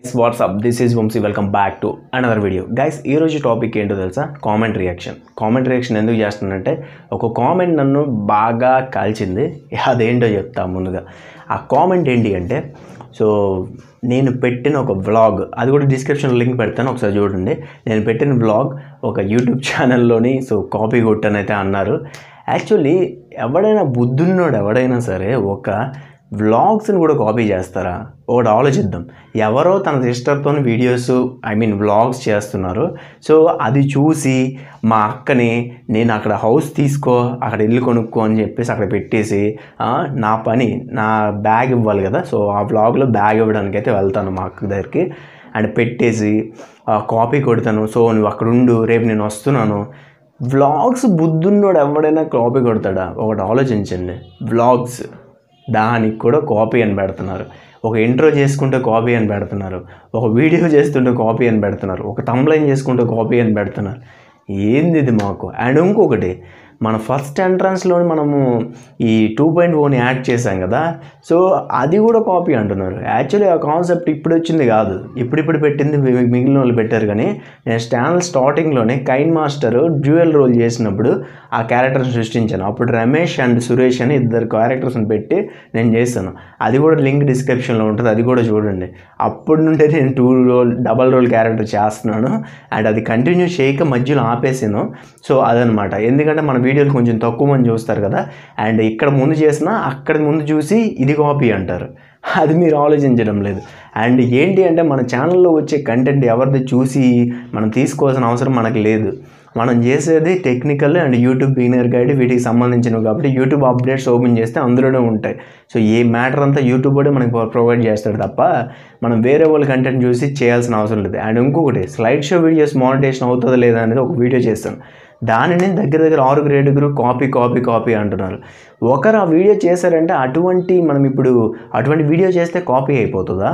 WhatsApp this is Vamshi welcome back to another video guys ఈరోజు topic ఏంటో తెలుసా comment reaction comment reaction ఎందుకు చేస్తున్నానంటే ఒక కామెంట్ నన్ను బాగా కాల్చింది అదేంటో చెప్తా ముందుగా ఆ కామెంట్ ఏంటి అంటే సో నేను పెట్టిన ఒక వ్లాగ్ అది కూడా డిస్క్రిప్షన్ లింక్ పెడతాను ఒకసారి చూడండి నేను పెట్టిన వ్లాగ్ ఒక యూట్యూబ్ ఛానల్లోని సో కాపీ కొట్టనైతే అన్నారు యాక్చువల్లీ ఎవడైనా బుద్ధున్నోడు ఎవడైనా సరే ఒక వ్లాగ్స్ని కూడా కాపీ చేస్తారా ఒకటి ఆలోచిద్దాం ఎవరో తన సిస్టర్తో వీడియోస్ ఐ మీన్ వ్లాగ్స్ చేస్తున్నారు సో అది చూసి మా అక్కని నేను అక్కడ హౌస్ తీసుకో అక్కడ ఇల్లు కొనుక్కో అని చెప్పేసి అక్కడ పెట్టేసి ఆ, నా పని నా బ్యాగ్ ఇవ్వాలి కదా సో ఆ వ్లాగ్లో బ్యాగ్ ఇవ్వడానికి అయితే వెళ్తాను మా అక్క దగ్గరికి అండ్ పెట్టేసి కాపీ కొడతాను సో నువ్వు అక్కడ ఉండు రేపు నేను వస్తున్నాను వ్లాగ్స్ బుద్ధున్నోడు ఎవడైనా కాపీ కొడతాడా ఒకటి ఆలోచించండి వ్లాగ్స్ దానికి కూడా కాపీ అని పెడుతున్నారు ఒక ఇంట్రో చేసుకుంటే కాపీ అని పెడుతున్నారు ఒక వీడియో చేస్తుంటే కాపీ అని పెడుతున్నారు ఒక తమ్లైన్ చేసుకుంటే కాపీ అని పెడుతున్నారు ఏంది ఇది మాకు అండ్ ఇంకొకటి మన ఫస్ట్ ఎంట్రన్స్లో మనము ఈ టూ పాయింట్ ఓని యాడ్ చేసాం కదా సో అది కూడా కాపీ అంటున్నారు యాక్చువల్లీ ఆ కాన్సెప్ట్ ఇప్పుడు వచ్చింది కాదు ఇప్పుడిప్పుడు పెట్టింది మి- మిగిలిన వాళ్ళు పెట్టారు కానీ నేను ఛానల్ స్టార్టింగ్లోనే కైన్ మాస్టర్ డ్యూయల్ రోల్ చేసినప్పుడు ఆ క్యారెక్టర్ని సృష్టించాను అప్పుడు రమేష్ అండ్ సురేష్ అని ఇద్దరు క్యారెక్టర్స్ని పెట్టి నేను చేశాను అది కూడా లింక్ డిస్క్రిప్షన్లో ఉంటుంది అది కూడా చూడండి అప్పటి నుండే నేను two role double role character చేస్తున్నాను అండ్ అది కంటిన్యూ చేయక మధ్యలో ఆపేసాను సో అదనమాట ఎందుకంటే మన వీడియోలు కొంచెం తక్కువ మంది చూస్తారు కదా అండ్ ఇక్కడ ముందు చేసినా అక్కడ ముందు చూసి ఇది కాపీ అంటారు అది మీరు ఆలోచించడం లేదు అండ్ ఏంటి అంటే మన ఛానల్లో వచ్చే కంటెంట్ ఎవరిది చూసి మనం తీసుకోవాల్సిన అవసరం మనకు లేదు మనం చేసేది technical and YouTube beginner guide వీటికి సంబంధించినవి కాబట్టి యూట్యూబ్ అప్డేట్స్ ఓపెన్ చేస్తే అందులోనే ఉంటాయి సో ఏ మ్యాటర్ అంతా యూట్యూబ్ కూడా మనకి ప్రొవైడ్ చేస్తాడు తప్ప మనం వేరే వాళ్ళ కంటెంట్ చూసి చేయాల్సిన అవసరం లేదు అండ్ ఇంకొకటి స్లైడ్ షో వీడియోస్ మానిటేషన్ అవుతుందా లేదా అనేది ఒక వీడియో చేస్తాను దానిని దగ్గర దగ్గర ఆరుగురు ఏడుగురు కాపీ కాపీ కాపీ అంటున్నారు ఒకరు ఆ వీడియో చేశారంటే అటువంటి మనం ఇప్పుడు అటువంటి వీడియో చేస్తే కాపీ అయిపోతుందా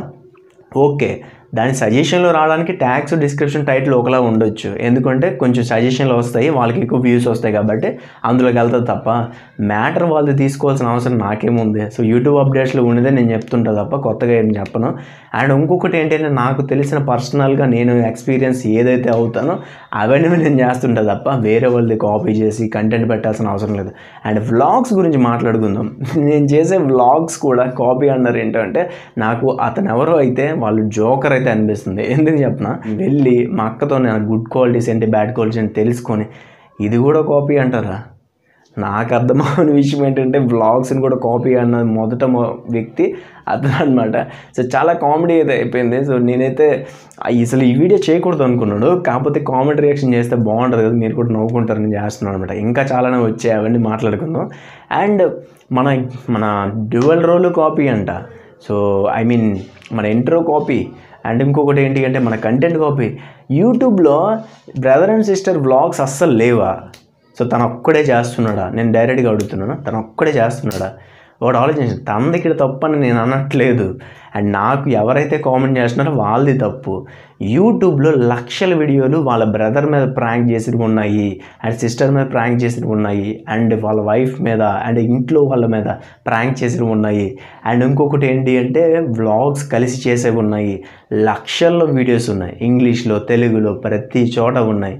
ఓకే దాని సజెషన్లో రావడానికి ట్యాగ్స్ డిస్క్రిప్షన్ టైటిల్ ఒకలా ఉండొచ్చు ఎందుకంటే కొంచెం సజెషన్లు వస్తాయి వాళ్ళకి ఎక్కువ వ్యూస్ వస్తాయి కాబట్టి అందులోకి వెళ్తుంది తప్ప మ్యాటర్ వాళ్ళు తీసుకోవాల్సిన అవసరం నాకేముంది సో యూట్యూబ్ అప్డేట్స్లో ఉన్నదే నేను చెప్తుంటా తప్ప కొత్తగా ఏం చెప్పను అండ్ ఇంకొకటి ఏంటంటే నాకు తెలిసిన పర్సనల్గా నేను ఎక్స్పీరియన్స్ ఏదైతే అవుతానో అవన్నీ నేను చేస్తుంటా తప్ప వేరే వాళ్ళది కాపీ చేసి కంటెంట్ పెట్టాల్సిన అవసరం లేదు అండ్ వ్లాగ్స్ గురించి మాట్లాడుకుందాం నేను చేసే వ్లాగ్స్ కూడా కాపీ అన్నారు ఏంటంటే నాకు అతను ఎవరో అయితే వాళ్ళు జోకర్ అయితే అనిపిస్తుంది ఎందుకు చెప్పిన వెళ్ళి మా అక్కతో నేను గుడ్ క్వాలిటీస్ ఏంటి బ్యాడ్ క్వాలిటీస్ ఏంటి తెలుసుకొని ఇది కూడా కాపీ అంటారా నాకు అర్థమైన విషయం ఏంటంటే వ్లాగ్స్ని కూడా కాపీ అన్న మొదట మొ- వ్యక్తి అతను అనమాట సో చాలా కామెడీ అయితే అయిపోయింది సో నేనైతే ఆ అసలు ఈ వీడియో చేయకూడదు అనుకున్నాడు కాకపోతే కామెడీ రియాక్షన్ చేస్తే బాగుంటుంది కదా మీరు కూడా నవ్వుకుంటారని చేస్తున్నాను అనమాట ఇంకా చాలానే వచ్చాయి అవన్నీ మాట్లాడుకుందాం అండ్ మన మన డ్యువల్ రోల్ కాపీ అంట సో ఐ మీన్ మన ఇంట్రో కాపీ అండ్ ఇంకొకటి ఏంటి అంటే మన కంటెంట్ కాపీ యూట్యూబ్లో బ్రదర్ అండ్ సిస్టర్ వ్లాగ్స్ అస్సలు లేవా సో తను ఒక్కడే చేస్తున్నాడా నేను డైరెక్ట్గా అడుగుతున్నాను తను ఒక్కడే చేస్తున్నాడా ఒకటి ఆలోచించి తన దగ్గర తప్పు అని నేను అనట్లేదు అండ్ నాకు ఎవరైతే కామెంట్ చేస్తున్నారో వాళ్ళది తప్పు యూట్యూబ్లో లక్షల వీడియోలు వాళ్ళ బ్రదర్ మీద ప్రాంక్ చేసినవి ఉన్నాయి అండ్ సిస్టర్ మీద ప్రాంక్ చేసినవి ఉన్నాయి అండ్ వాళ్ళ వైఫ్ మీద అండ్ ఇంట్లో వాళ్ళ మీద ప్రాంక్ చేసినవి ఉన్నాయి అండ్ ఇంకొకటి ఏంటి అంటే వ్లాగ్స్ కలిసి చేసేవి ఉన్నాయి లక్షల్లో వీడియోస్ ఉన్నాయి ఇంగ్లీష్లో తెలుగులో ప్రతి చోట ఉన్నాయి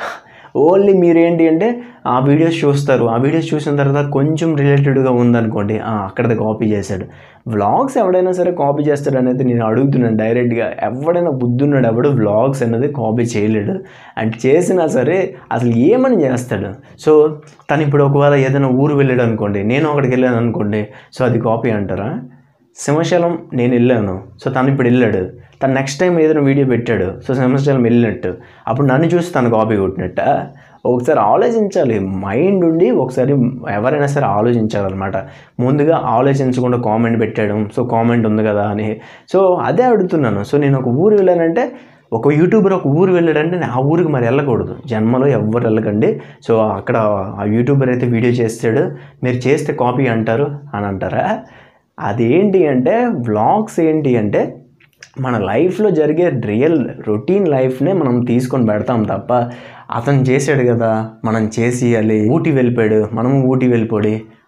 ఓన్లీ మీరేంటి అంటే ఆ వీడియోస్ చూస్తారు ఆ వీడియోస్ చూసిన తర్వాత కొంచెం రిలేటెడ్గా ఉందనుకోండి "ఆ, అక్కడది కాపీ చేశాడు వ్లాగ్స్ ఎవడైనా సరే కాపీ చేస్తాడు అనేది నేను అడుగుతున్నాను డైరెక్ట్గా ఎవడైనా బుద్ధున్నాడు ఎవడు వ్లాగ్స్ అనేది కాపీ చేయలేడు అండ్ చేసినా సరే అసలు ఏమని చేస్తాడు సో తను ఇప్పుడు ఒకవేళ ఏదైనా ఊరు వెళ్ళాడు అనుకోండి నేను అక్కడికి వెళ్ళాను అనుకోండి సో అది కాపీ అంటారా సింహశైలం నేను వెళ్ళాను సో తను ఇప్పుడు వెళ్ళాడు తను నెక్స్ట్ టైం ఏదైనా వీడియో పెట్టాడు సో సింహశైలం వెళ్ళినట్టు అప్పుడు నన్ను చూసి తను కాపీ కొట్టినట్ట ఒకసారి ఆలోచించాలి మైండ్ ఉండి ఒకసారి ఎవరైనా సరే ఆలోచించాలన్నమాట ముందుగా ఆలోచించకుండా కామెంట్ పెట్టాడు సో కామెంట్ ఉంది కదా అని సో అదే అడుగుతున్నాను సో నేను ఒక ఊరు వెళ్ళానంటే ఒక యూట్యూబర్ ఒక ఊరు వెళ్ళాడంటే నేను ఆ ఊరికి మరి వెళ్ళకూడదు జన్మలో ఎవ్వరు వెళ్ళకండి సో అక్కడ ఆ యూట్యూబర్ అయితే వీడియో చేస్తాడు మీరు చేస్తే కాపీ అంటారు అని అంటారా అదేంటి అంటే వ్లాగ్స్ ఏంటి అంటే మన లైఫ్లో జరిగే రియల్ రొటీన్ లైఫ్నే మనం తీసుకొని పెడతాం తప్ప అతను చేశాడు కదా మనం చేసేయాలి ఊటీ వెళ్ళిపోయాడు మనము ఊటీ వెళ్ళిపోడి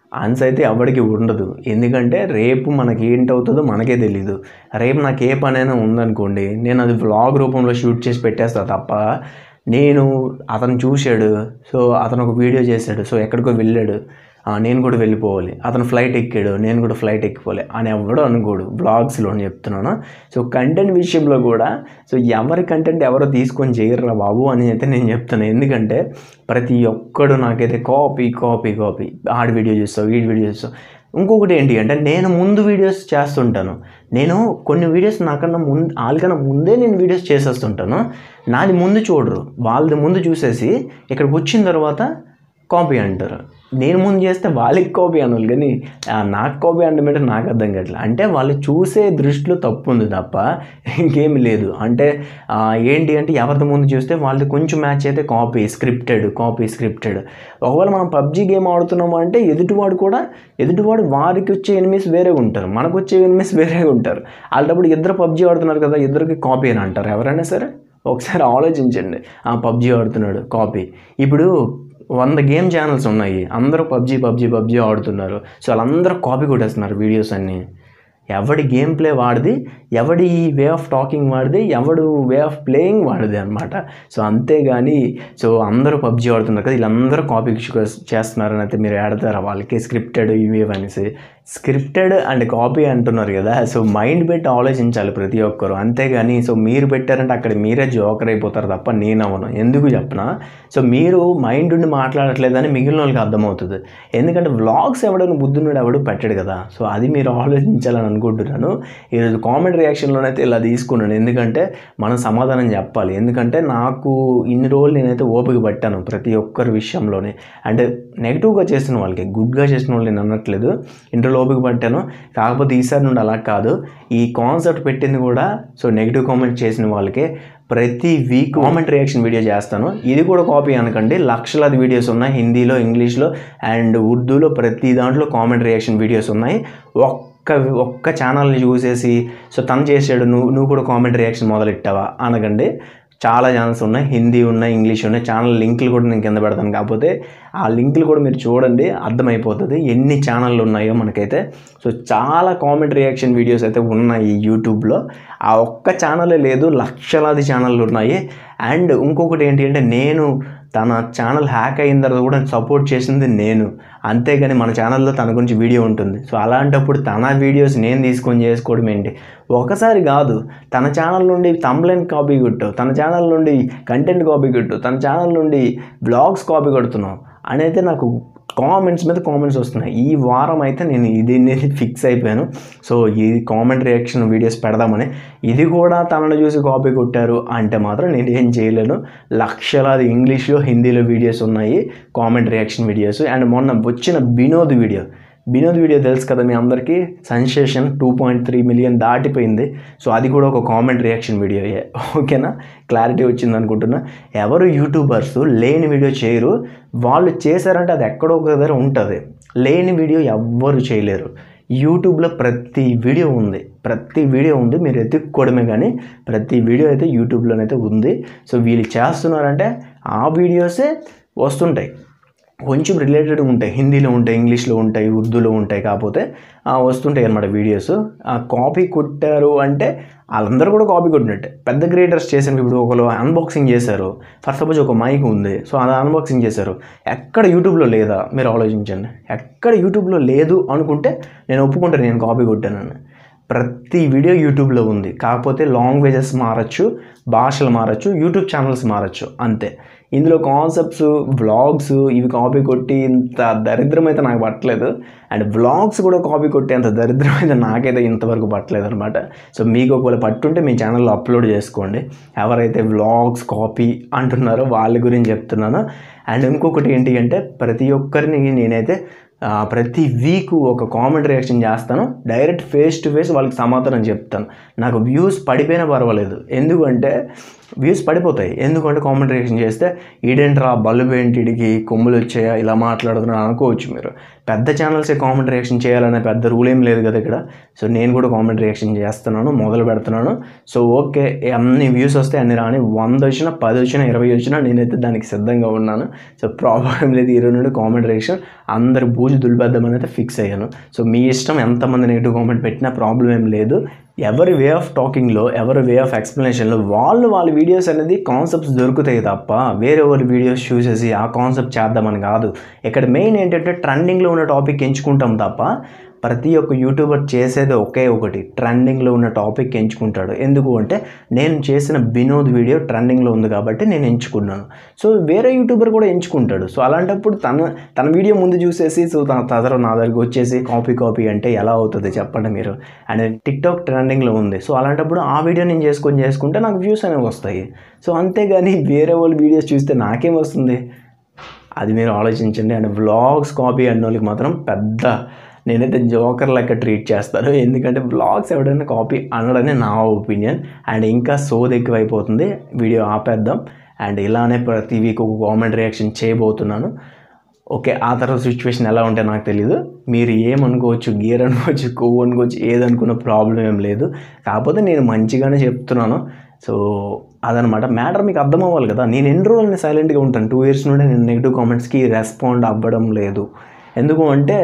ఆన్సర్ అయితే ఎవరికి ఉండదు ఎందుకంటే రేపు మనకి ఏంటవుతుందో మనకే తెలీదు రేపు నాకు ఏ పనైనా ఉందనుకోండి నేను అది వ్లాగ్ రూపంలో షూట్ చేసి పెట్టేస్తా తప్ప నేను అతను చూశాడు సో అతను ఒక వీడియో చేశాడు సో ఎక్కడికో వెళ్ళాడు ఆ, నేను కూడా వెళ్ళిపోవాలి అతను ఫ్లైట్ ఎక్కాడు నేను కూడా ఫ్లైట్ ఎక్కిపోవాలి అని ఎవడో అనుకోడు బ్లాగ్స్లో అని చెప్తున్నాను సో కంటెంట్ విషయంలో కూడా సో ఎవరి కంటెంట్ ఎవరో తీసుకొని చేయరురా బాబు అని అయితే నేను చెప్తాను ఎందుకంటే ప్రతి ఒక్కడు నాకైతే కాపీ కాపీ కాపీ ఆడి వీడియో చూస్తావు వీడి వీడియో చూస్తావు ఇంకొకటి ఏంటి అంటే నేను ముందు వీడియోస్ చేస్తుంటాను నేను కొన్ని వీడియోస్ నాకన్నా ముందు వాళ్ళకన్నా ముందే నేను వీడియోస్ చేసేస్తుంటాను నాది ముందు చూడరు వాళ్ళది ముందు చూసేసి ఇక్కడికి వచ్చిన తర్వాత కాపీ అంటారు నేను ముందు చేస్తే వాళ్ళకి కాపీ అనాలి కానీ ఆ, నాకు కాపీ అంటే నాకు అర్థం కావట్లేదు అంటే వాళ్ళు చూసే దృష్టిలో తప్పు ఉంది తప్ప ఇంకేమి లేదు అంటే ఆ, ఏంటి అంటే ఎవరిది ముందు చూస్తే వాళ్ళది కొంచెం మ్యాచ్ అయితే కాపీ స్క్రిప్టెడ్ కాపీ స్క్రిప్టెడ్ ఒకవేళ మనం పబ్జీ గేమ్ ఆడుతున్నాము అంటే ఎదుటివాడు కూడా ఎదుటివాడు వారికి వచ్చే ఎనిమిస్ వేరే ఉంటారు మనకు వచ్చే ఎనిమిస్ వేరే ఉంటారు అలాంటప్పుడు ఇద్దరు పబ్జీ ఆడుతున్నారు కదా ఇద్దరికి కాపీ అని అంటారు ఎవరైనా సరే ఒకసారి ఆలోచించండి ఆ పబ్జీ ఆడుతున్నాడు కాపీ ఇప్పుడు వంద గేమ్ ఛానల్స్ ఉన్నాయి అందరూ పబ్జీ పబ్జీ పబ్జీ ఆడుతున్నారు సో వాళ్ళందరూ కాపీ కొట్టేస్తున్నారు వీడియోస్ అన్నీ ఎవడి గేమ్ ప్లే వాడిది ఎవడి వే ఆఫ్ టాకింగ్ వాడిది ఎవడు వే ఆఫ్ ప్లేయింగ్ వాడిది అనమాట సో అంతేగాని సో అందరూ పబ్జీ ఆడుతున్నారు కదా వీళ్ళందరూ కాపీ చేస్తున్నారని అయితే మీరు ఆడతారా వాళ్ళకి స్క్రిప్టెడ్ ఇవి అనేసి స్క్రిప్టెడ్ అండ్ కాపీ అంటున్నారు కదా సో మైండ్ పెట్టి ఆలోచించాలి ప్రతి ఒక్కరు అంతేగాని సో మీరు పెట్టారంటే అక్కడ మీరే జోకర్ అయిపోతారు తప్ప నేను అవను ఎందుకు చెప్పనా సో మీరు మైండ్ ఉండి మాట్లాడట్లేదని మిగిలిన వాళ్ళకి అర్థమవుతుంది ఎందుకంటే వ్లాగ్స్ ఎవడైనా బుద్ధున్నాడు ఎవడు పెట్టాడు కదా సో అది మీరు ఆలోచించాలని అనుకుంటున్నాను ఈరోజు కామెంట్ రియాక్షన్లోనైతే ఇలా తీసుకున్నాను ఎందుకంటే మనం సమాధానం చెప్పాలి ఎందుకంటే నాకు ఇన్ని రోజులు నేనైతే ఓపిక పట్టాను ప్రతి ఒక్కరి విషయంలోనే అంటే నెగిటివ్గా చేసిన వాళ్ళకి గుడ్గా చేసిన వాళ్ళు నేను అనట్లేదు ఇంట్లో ఓపిక పట్టాను కాకపోతే ఈసారి నుండి అలా కాదు ఈ కాన్సెప్ట్ పెట్టింది కూడా సో నెగిటివ్ కామెంట్ చేసిన వాళ్ళకి ప్రతి వీక్ కామెంట్ రియాక్షన్ వీడియో చేస్తాను ఇది కూడా కాపీ అనకండి లక్షలాది వీడియోస్ ఉన్నాయి హిందీలో ఇంగ్లీష్లో అండ్ ఉర్దూలో ప్రతి దాంట్లో కామెంట్ రియాక్షన్ వీడియోస్ ఉన్నాయి ఒక్క ఒక్క ఛానల్ని చూసేసి సో తను చేసాడు నువ్వు నువ్వు కూడా కామెంట్ రియాక్షన్ మొదలెట్టావా అనకండి చాలా ఛానల్స్ ఉన్నాయి హిందీ ఉన్నాయి ఇంగ్లీష్ ఉన్నాయి ఛానల్ లింకులు కూడా నేను కింద పెడతాను కాకపోతే ఆ లింకులు కూడా మీరు చూడండి అర్థమైపోతుంది ఎన్ని ఛానళ్ళు ఉన్నాయో మనకైతే సో చాలా కామెంట్ రియాక్షన్ వీడియోస్ అయితే ఉన్నాయి యూట్యూబ్లో ఆ ఒక్క ఛానలే లేదు లక్షలాది ఛానళ్ళు ఉన్నాయి అండ్ ఇంకొకటి ఏంటి అంటే నేను తన ఛానల్ హ్యాక్ అయిన తర్వాత కూడా సపోర్ట్ చేసింది నేను అంతేగాని మన ఛానల్లో తన గురించి వీడియో ఉంటుంది సో అలాంటప్పుడు తన వీడియోస్ నేను తీసుకొని చేసుకోవడం ఏంటి ఒకసారి కాదు తన ఛానల్ నుండి తమ్లైన్ కాపీ కొట్టు తన ఛానల్ నుండి కంటెంట్ కాపీ కొట్టు తన ఛానల్ నుండి బ్లాగ్స్ కాపీ కొడుతున్నావు అని అయితే నాకు కామెంట్స్ మీద కామెంట్స్ వస్తున్నాయి ఈ వారం అయితే నేను ఇది అనేది ఫిక్స్ అయిపోయాను సో ఈ కామెంట్ రియాక్షన్ వీడియోస్ పెడదామని ఇది కూడా తనను చూసి కాపీ కొట్టారు అంటే మాత్రం నేను ఏం చేయలేను లక్షలాది ఇంగ్లీష్లో హిందీలో వీడియోస్ ఉన్నాయి కామెంట్ రియాక్షన్ వీడియోస్ అండ్ మొన్న వచ్చిన వినోద్ వీడియో వినోద్ వీడియో తెలుసు కదా మీ అందరికీ sensation two point three million దాటిపోయింది సో అది కూడా ఒక కామెంట్ రియాక్షన్ వీడియో ఓకేనా క్లారిటీ వచ్చింది అనుకుంటున్నా ఎవరు యూట్యూబర్స్ లేని వీడియో చేయరు వాళ్ళు చేశారంటే అది ఎక్కడో ఒక దగ్గర ఉంటుంది లేని వీడియో ఎవ్వరు చేయలేరు యూట్యూబ్లో ప్రతి వీడియో ఉంది ప్రతి వీడియో ఉంది మీరు ఎత్తుక్కోవడమే కానీ ప్రతి వీడియో అయితే యూట్యూబ్లోనైతే ఉంది సో వీళ్ళు చేస్తున్నారంటే ఆ వీడియోసే వస్తుంటాయి కొంచెం రిలేటెడ్ ఉంటాయి హిందీలో ఉంటాయి ఇంగ్లీష్లో ఉంటాయి ఉర్దూలో ఉంటాయి కాకపోతే ఆ, వస్తుంటాయి అన్నమాట వీడియోస్ ఆ కాపీ కొట్టారు అంటే వాళ్ళందరూ కూడా కాపీ కొట్టినట్టే పెద్ద క్రియేటర్స్ చేసిన ఇప్పుడు ఒకరు అన్బాక్సింగ్ చేశారు ఫర్ సపోజ్ ఒక మైక్ ఉంది సో అది అన్బాక్సింగ్ చేశారు ఎక్కడ యూట్యూబ్లో లేదా మీరు ఆలోచించండి ఎక్కడ యూట్యూబ్లో లేదు అనుకుంటే నేను ఒప్పుకుంటాను నేను కాపీ కొట్టానని ప్రతి వీడియో యూట్యూబ్లో ఉంది కాకపోతే లాంగ్వేజెస్ మారచ్చు భాషలు మారచ్చు యూట్యూబ్ ఛానల్స్ మారచ్చు అంతే ఇందులో కాన్సెప్ట్స్ వ్లాగ్స్ ఇవి కాపీ కొట్టి ఇంత దరిద్రం అయితే నాకు పట్టలేదు అండ్ వ్లాగ్స్ కూడా కాపీ కొట్టి అంత దరిద్రం అయితే నాకైతే ఇంతవరకు పట్టలేదు అనమాట సో మీకు ఒకవేళ పట్టుంటే మీ ఛానల్లో అప్లోడ్ చేసుకోండి ఎవరైతే వ్లాగ్స్ కాపీ అంటున్నారో వాళ్ళ గురించి చెప్తున్నాను అండ్ ఇంకొకటి ఏంటి అంటే ప్రతి ఒక్కరిని నేనైతే ఆ, ప్రతి వీక్ ఒక కామెంట్ రియాక్షన్ చేస్తాను డైరెక్ట్ ఫేస్ టు ఫేస్ వాళ్ళకి సమాధానం చెప్తాను నాకు వ్యూస్ పడిపోయినా పర్వాలేదు ఎందుకంటే వ్యూస్ పడిపోతాయి ఎందుకంటే కామెంట్ రియాక్షన్ చేస్తే ఈడేంట్రా బల్బు ఏంటి ఈడికి కొమ్ములు వచ్చాయా ఇలా మాట్లాడుతున్నా అనుకోవచ్చు మీరు పెద్ద ఛానల్సే కామెంట్ రియాక్షన్ చేయాలనే పెద్ద రూల్ ఏం లేదు కదా ఇక్కడ సో నేను కూడా కామెంట్ రియాక్షన్ చేస్తున్నాను మొదలు పెడుతున్నాను సో ఓకే అన్ని వ్యూస్ వస్తే అన్ని రాని వంద వచ్చినా పది వచ్చినా ఇరవై వచ్చినా నేనైతే దానికి సిద్ధంగా ఉన్నాను సో ప్రాబ్లం లేదు ఈరోజు నుండి కామెంట్ రియాక్షన్ అందరు బూజు దులిపేద్దామని అయితే ఫిక్స్ అయ్యాను సో మీ ఇష్టం ఎంతమంది నెగిటివ్ కామెంట్ పెట్టినా ప్రాబ్లం ఏం లేదు ఎవరి వే ఆఫ్ టాకింగ్లో ఎవరి వే ఆఫ్ ఎక్స్ప్లెనేషన్లో వాళ్ళు వాళ్ళ వీడియోస్ అనేది కాన్సెప్ట్స్ దొరుకుతాయి తప్ప వేరే వాళ్ళ వీడియోస్ చూసేసి ఆ కాన్సెప్ట్ చేద్దామని కాదు ఇక్కడ మెయిన్ ఏంటంటే ట్రెండింగ్లో ఉన్న టాపిక్ ఎంచుకుంటాం తప్ప ప్రతి ఒక్క యూట్యూబర్ చేసేది ఒకే ఒకటి ట్రెండింగ్లో ఉన్న టాపిక్ ఎంచుకుంటాడు ఎందుకు అంటే నేను చేసిన వినోద్ వీడియో ట్రెండింగ్లో ఉంది కాబట్టి నేను ఎంచుకున్నాను సో వేరే యూట్యూబర్ కూడా ఎంచుకుంటాడు సో అలాంటప్పుడు తన తన వీడియో ముందు చూసేసి సో తన తదర నా దగ్గరికి వచ్చేసి కాపీ కాపీ అంటే ఎలా అవుతుంది చెప్పండి మీరు అండ్ టిక్టాక్ ట్రెండింగ్లో ఉంది సో అలాంటప్పుడు ఆ వీడియో నేను చేసుకొని చేసుకుంటే నాకు వ్యూస్ అనేవి వస్తాయి సో అంతేగాని వేరే వాళ్ళ వీడియోస్ చూస్తే నాకేం వస్తుంది అది మీరు ఆలోచించండి అండ్ వ్లాగ్స్ కాపీ అన్న వాళ్ళకి మాత్రం పెద్ద నేనైతే జోకర్ లెక్క ట్రీట్ చేస్తాను ఎందుకంటే బ్లాగ్స్ ఎవడైనా కాపీ అనడని నా ఒపీనియన్ అండ్ ఇంకా సోది ఎక్కువైపోతుంది వీడియో ఆపేద్దాం అండ్ ఇలానే ప్రతి వీక్ ఒక కామెంట్ రియాక్షన్ చేయబోతున్నాను ఓకే ఆ తర్వాత సిచ్యువేషన్ ఎలా ఉంటే నాకు తెలియదు మీరు ఏమనుకోవచ్చు గీర్ అనుకోవచ్చు కొవ్వు అనుకోవచ్చు ఏదనుకున్న ప్రాబ్లం ఏం లేదు కాకపోతే నేను మంచిగానే చెప్తున్నాను సో అదనమాట మ్యాటర్ మీకు అర్థం అవ్వాలి కదా నేను ఎన్ని రోజులు సైలెంట్గా ఉంటాను టూ ఇయర్స్ నుండి నేను నెగిటివ్ కామెంట్స్కి రెస్పాండ్ అవ్వడం లేదు ఎందుకు అంటే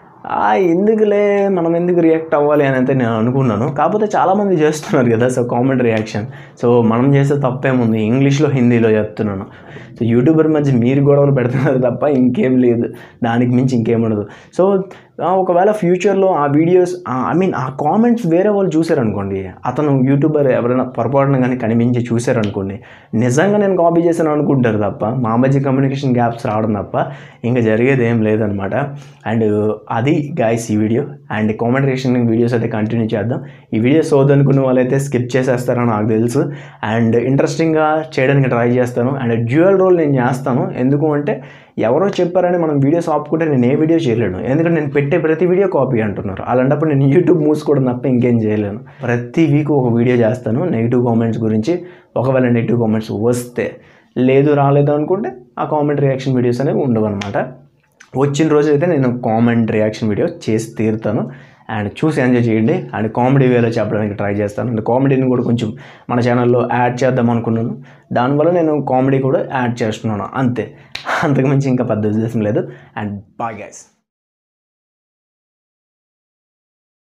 ఆ ఎందుకులే మనం ఎందుకు రియాక్ట్ అవ్వాలి అని అయితే నేను అనుకున్నాను కాకపోతే చాలామంది చేస్తున్నారు కదా సో కామెంట్ రియాక్షన్ సో మనం చేసే తప్పేముంది ఇంగ్లీష్లో హిందీలో చెప్తున్నాను సో యూట్యూబర్ మధ్య మీరు గొడవలు పెడుతున్నారు తప్ప ఇంకేం లేదు దానికి మించి ఇంకేం ఉండదు సో ఆ, ఒకవేళ ఫ్యూచర్లో ఆ వీడియోస్ ఐ మీన్ ఆ కామెంట్స్ వేరే వాళ్ళు చూసారనుకోండి అతను యూట్యూబర్ ఎవరైనా పొరపాటున కానీ కనిపించి చూసారనుకోండి నిజంగా నేను కాపీ చేశాను అనుకుంటారు తప్ప మా మధ్య కమ్యూనికేషన్ గ్యాప్స్ రావడం తప్ప ఇంకా జరిగేది ఏం లేదనమాట అండ్ అది గాయస్ ఈ video and comment reaction videos అయితే కంటిన్యూ చేద్దాం ఈ వీడియో సోదనుకున్న వాళ్ళైతే స్కిప్ చేసేస్తారని నాకు తెలుసు అండ్ ఇంట్రెస్టింగ్గా చేయడానికి ట్రై చేస్తాను అండ్ డ్యూయల్ రోల్ నేను చేస్తాను ఎందుకు అంటే ఎవరో చెప్పారని మనం వీడియోస్ ఆపుకుంటే నేను ఏ వీడియో చేయలేను ఎందుకంటే నేను పెట్టే ప్రతి వీడియో కాపీ అంటున్నారు అలాంటప్పుడు నేను యూట్యూబ్ మూసుకోవడం తప్ప ఇంకేం చేయలేను ప్రతి వీక్ ఒక వీడియో చేస్తాను నెగిటివ్ కామెంట్స్ గురించి ఒకవేళ నెగిటివ్ కామెంట్స్ వస్తే లేదు రాలేదు అనుకుంటే ఆ కామెంట్ రియాక్షన్ వీడియోస్ అనేవి ఉండవు అనమాట వచ్చిన రోజు అయితే నేను కామెంట్ రియాక్షన్ వీడియో చేసి తీరుతాను అండ్ చూసి ఎంజాయ్ చేయండి అండ్ కామెడీ వేలో చెప్పడానికి ట్రై చేస్తాను అండ్ కామెడీని కూడా కొంచెం మన ఛానల్లో యాడ్ చేద్దాం అనుకున్నాను దానివల్ల నేను కామెడీ కూడా యాడ్ చేస్తున్నాను అంతే అంతకుమించి ఇంకా పెద్ద ఉద్దేశం లేదు అండ్ బాయ్ గైస్